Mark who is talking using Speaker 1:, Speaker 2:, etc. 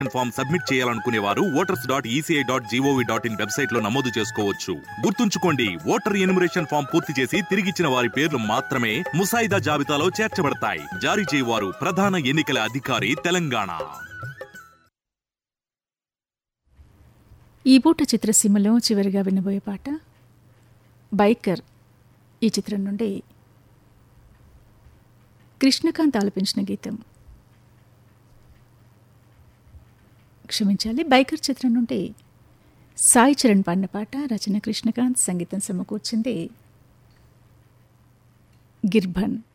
Speaker 1: enumeration form submit చేయాలనుకునే వారు voters dot ECI dot G O V dot in website లో నమోదు చేసుకోవచ్చు గుర్తుంచుకోండి ఓటర్ ఎన్యుమరేషన్ ఫామ్ పూర్తి చేసి తిరిగిచ్చిన వారి పేర్లు మాత్రమే ముసాయిదా జాబితాలో చేర్చబడతాయి జారీ చేయవారు ప్రధాన ఎన్నికల అధికారి తెలంగాణ
Speaker 2: ఈ పూట చిత్రసీమలో చివరిగా వినబోయే పాట బైకర్ ఈ చిత్రం నుండి కృష్ణకాంత్ ఆలపించిన గీతం క్షమించాలి బైకర్ చిత్రం నుండి సాయి చరణ్ పాడిన పాట రచన కృష్ణకాంత్ సంగీతం సమకూర్చింది గిర్భన్